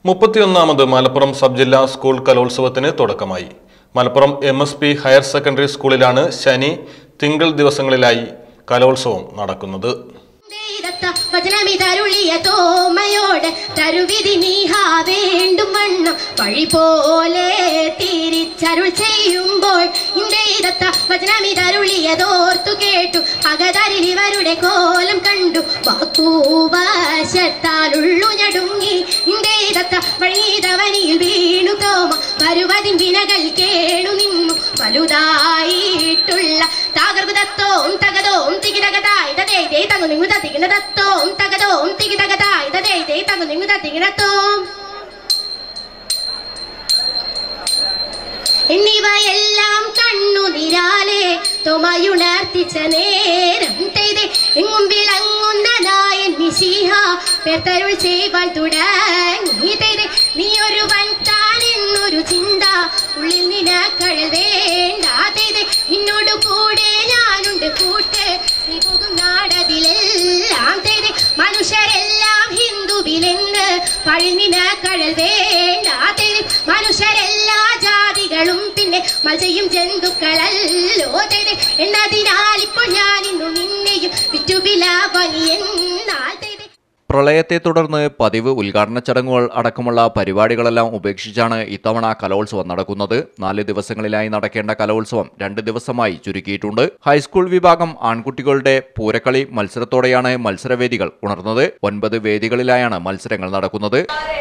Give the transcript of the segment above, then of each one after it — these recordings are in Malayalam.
മുപ്പത്തിയൊന്നാമത് മലപ്പുറം സബ് ജില്ലാ സ്കൂൾ കലോത്സവത്തിന് തുടക്കമായി Malappuram M S P higher secondary സ്കൂളിലാണ് ശനി തിങ്കൾ ദിവസങ്ങളിലായി കലോത്സവം നടക്കുന്നത് ദൈവത്ത വചനമിതരുളിയ തോമയോട് തരുവിധി നീഹാ വേണ്ടും വണ്ണം വഴി പോലെ തിരിച്ചരുൾ ചെയ്യുമ്പോൾ ദൈവത്ത വചനമിതരുളിയതോർത്തു കേട്ടു അകതരിൽ ഇവരുടെ കോലം കണ്ടു വാക്കൂവശത്താലുള്ളു ഞടുങ്ങി ദൈവത്ത വഴീതവനിയിൽ വീണു തോമ വരുവതിൻ വിനകൾ കേണു നിന്നു വലുതായിട്ടുള്ള താകർകുതത്തോം തകതോം തികിതകതായി തതേ തേ തങ്ങു നിങ്ങുത തികിണതത്തോം തകതോം തികിതകതായി തതേ തേ തങ്ങു നിങ്ങുത തികിണത്തോം എന്നിവയെല്ലാം കണ്ണുനിരാലെ തൊമയുണർത്തിച്ച നേരം തെയ്തെ എങ്ങും വിളങ്ങുന്ന നായൻ മിശിഹ പെർത്തരുൾ ചെയ്വാൻ തുടങ്ങി തെയ്തെ നീ ഒരു വൻതാൻ എന്നൊരു ചിന്ത ഉള്ളിൽ നിനക്കഴൽ വേണ്ട തെയ്തെ നിന്നോട് കൂടെ ഞാനുണ്ട് കൂട്ട് നീ പോകും നാടതിലെല്ലാം തെയ്തെ മനുഷ്യരെല്ലാം ഹിന്ദുവിലെന്ന് പഴി നിനക്കഴൽ വേണ്ട തെയ്തെ മനുഷ്യരെല്ലാ ജാതികളും പിന്നെ മജയും ജന്തുക്കളല്ലോ തെയ്തെ എന്നതിനാൽ ഇപ്പോൾ ഞാൻ ഇന്നു നിന്നെയും വിറ്റുവില വാങ്ങിയെന്നാൽ തെയ്തെ പ്രളയത്തെ തുടർന്ന് പതിവ് ഉദ്ഘാടന ചടങ്ങുകൾ അടക്കമുള്ള പരിപാടികളെല്ലാം ഉപേക്ഷിച്ചാണ് ഇത്തവണ കലോത്സവം നടക്കുന്നത് നാല് ദിവസങ്ങളിലായി നടക്കേണ്ട കലോത്സവം രണ്ട് ദിവസമായി ചുരുക്കിയിട്ടുണ്ട് ഹൈസ്കൂൾ വിഭാഗം ആൺകുട്ടികളുടെ പൂരക്കളി മത്സരത്തോടെയാണ് മത്സരവേദികൾ ഉണർന്നത് ഒൻപത് വേദികളിലായാണ് മത്സരങ്ങൾ നടക്കുന്നത്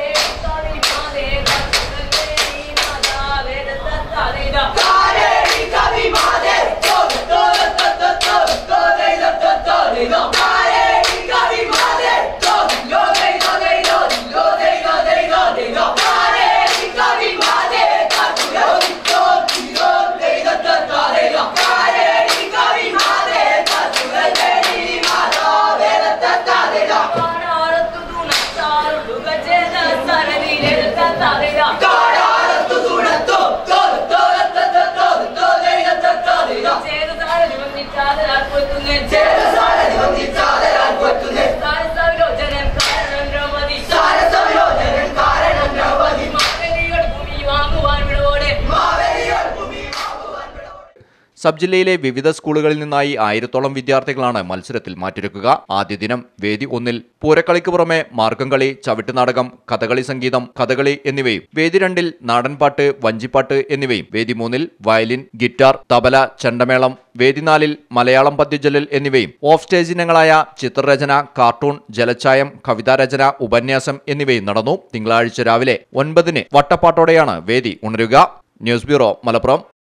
സബ് ജില്ലയിലെ വിവിധ സ്കൂളുകളിൽ നിന്നായി ആയിരത്തോളം വിദ്യാർത്ഥികളാണ് മത്സരത്തിൽ മാറ്റിരക്കുക ആദ്യ ദിനം വേദി ഒന്നിൽ പൂരക്കളിക്ക് പുറമെ മാർഗംകളി ചവിട്ടുനാടകം കഥകളി സംഗീതം കഥകളി എന്നിവയും വേദി രണ്ടിൽ നാടൻപാട്ട് വഞ്ചിപ്പാട്ട് എന്നിവയും വേദി മൂന്നിൽ വയലിൻ ഗിറ്റാർ തബല ചെണ്ടമേളം വേദി നാലിൽ മലയാളം പദ്യജലൽ എന്നിവയും ഓഫ് സ്റ്റേജ് ഇനങ്ങളായ ചിത്രരചന കാർട്ടൂൺ ജലച്ചായം കവിതാരചന ഉപന്യാസം എന്നിവയും നടന്നു തിങ്കളാഴ്ച രാവിലെ ഒൻപതിന് വട്ടപ്പാട്ടോടെയാണ് വേദി ഉണരുക ന്യൂസ് ബ്യൂറോ മലപ്പുറം